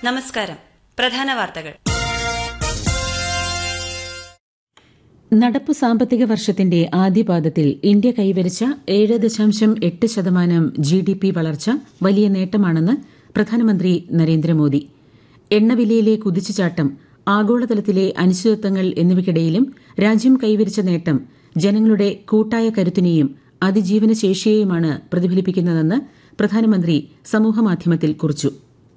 നമസ്കാരം പ്രധാന വാർത്തകൾ നടപ്പു സാമ്പത്തിക വർഷത്തിന്റെ ആദ്യപാദത്തിൽ ഇന്ത്യ കൈവരിച്ച ഏഴ് ദശാംശം എട്ട് ശതമാനം ജി ഡി പി വളർച്ച വലിയ നേട്ടമാണെന്ന് പ്രധാനമന്ത്രി നരേന്ദ്രമോദി എണ്ണവിലയിലെ കുതിച്ചുചാട്ടം ആഗോളതലത്തിലെ അനിശ്ചിതത്വങ്ങൾ എന്നിവയ്ക്കിടയിലും രാജ്യം കൈവരിച്ച നേട്ടം ജനങ്ങളുടെ കൂട്ടായ കരുത്തിനെയും അതിജീവന ശേഷിയെയുമാണ് പ്രതിഫലിപ്പിക്കുന്നതെന്ന് പ്രധാനമന്ത്രി സമൂഹമാധ്യമത്തിൽ കുറിച്ചു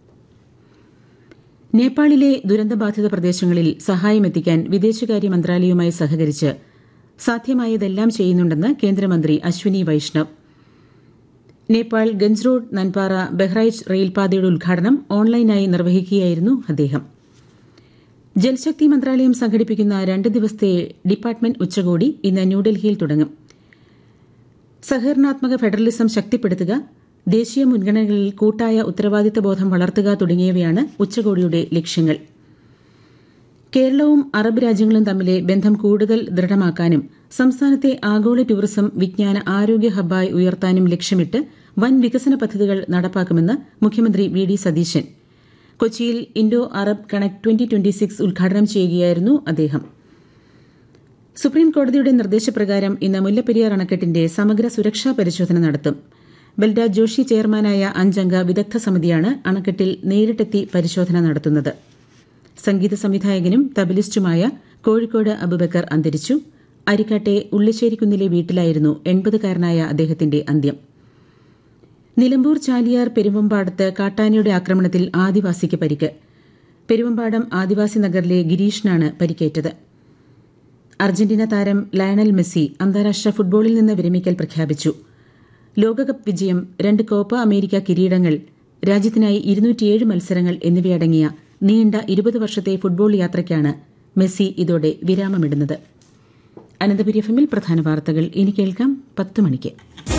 നേപ്പാളിലെ ദുരന്തബാധിത പ്രദേശങ്ങളിൽ സഹായമെത്തിക്കാൻ വിദേശകാര്യ മന്ത്രാലയവുമായി സഹകരിച്ച് സാധ്യമായതെല്ലാം ചെയ്യുന്നുണ്ടെന്ന് കേന്ദ്രമന്ത്രി അശ്വിനി വൈഷ്ണവ് നേപ്പാൾ ഗഞ്ച് റോഡ് നൻപാറ ബഹ്റൈച്ച് റെയിൽപാതയുടെ ഉദ്ഘാടനം ഓൺലൈനായി നിർവഹിക്കുകയായിരുന്നു അദ്ദേഹം ജൽശക്തി മന്ത്രാലയം സംഘടിപ്പിക്കുന്ന രണ്ട് ദിവസത്തെ ഡിപ്പാർട്ട്മെന്റ് ഉച്ചകോടി ഇന്ന് ന്യൂഡൽഹിയിൽ തുടങ്ങും സഹകരണാത്മക ഫെഡറലിസം ശക്തിപ്പെടുത്തുക ദേശീയ മുൻഗണനകളിൽ കൂട്ടായ ഉത്തരവാദിത്ത ബോധം വളർത്തുക തുടങ്ങിയവയാണ് ഉച്ചകോടിയുടെ ലക്ഷ്യങ്ങൾ കേരളവും അറബ് രാജ്യങ്ങളും തമ്മിലെ ബന്ധം കൂടുതൽ ദൃഢമാക്കാനും സംസ്ഥാനത്തെ ആഗോള ടൂറിസം വിജ്ഞാന ആരോഗ്യ ഹബ്ബായി ഉയർത്താനും ലക്ഷ്യമിട്ട് വൻ വികസന പദ്ധതികൾ നടപ്പാക്കുമെന്ന് മുഖ്യമന്ത്രി വി ഡി സതീശൻ കൊച്ചിയിൽ Indo Arab connect twenty twenty six ഉദ്ഘാടനം ചെയ്യുകയായിരുന്നു അദ്ദേഹം സുപ്രീം കോടതിയുടെ നിർദ്ദേശപ്രകാരം ഇന്ന് മുല്ലപ്പെരിയാർ അണക്കെട്ടിന്റെ സമഗ്ര സുരക്ഷാ പരിശോധന നടത്തും ബൽരാജ് ജോഷി ചെയർമാനായ അഞ്ചംഗ വിദഗ്ധ സമിതിയാണ് അണക്കെട്ടിൽ നേരിട്ടെത്തി പരിശോധന നടത്തുന്നത് സംഗീത സംവിധായകനും തബലിസ്റ്റുമായ കോഴിക്കോട് അബുബക്കർ അന്തരിച്ചു അരിക്കാട്ടെ ഉള്ളിശ്ശേരിക്കുന്നിലെ വീട്ടിലായിരുന്നു എൺപതുകാരനായ അദ്ദേഹത്തിന്റെ അന്ത്യം നിലമ്പൂർ ചാലിയാർ പെരുവമ്പാടത്ത് കാട്ടാനയുടെ ആക്രമണത്തിൽ ആദിവാസിക്ക് പരിക്ക് പെരുവമ്പാടം ആദിവാസി നഗറിലെ ഗിരീഷിനാണ് പരിക്കേറ്റത് അർജന്റീന താരം ലയണൽ മെസ്സി അന്താരാഷ്ട്ര ഫുട്ബോളിൽ നിന്ന് വിരമിക്കൽ പ്രഖ്യാപിച്ചു ലോകകപ്പ് വിജയം രണ്ട് കോപ്പ അമേരിക്ക കിരീടങ്ങൾ രാജ്യത്തിനായി ഇരുന്നൂറ്റിയേഴ് മത്സരങ്ങൾ എന്നിവയടങ്ങിയ നീണ്ട ഇരുപത് വർഷത്തെ ഫുട്ബോൾ യാത്രയ്ക്കാണ് മെസ്സി ഇതോടെ വിരാമമിടുന്നത് അനന്തപുരി എഫിൽ പ്രധാന വാർത്തകൾ ഇനി കേൾക്കാം പത്ത് മണിക്ക്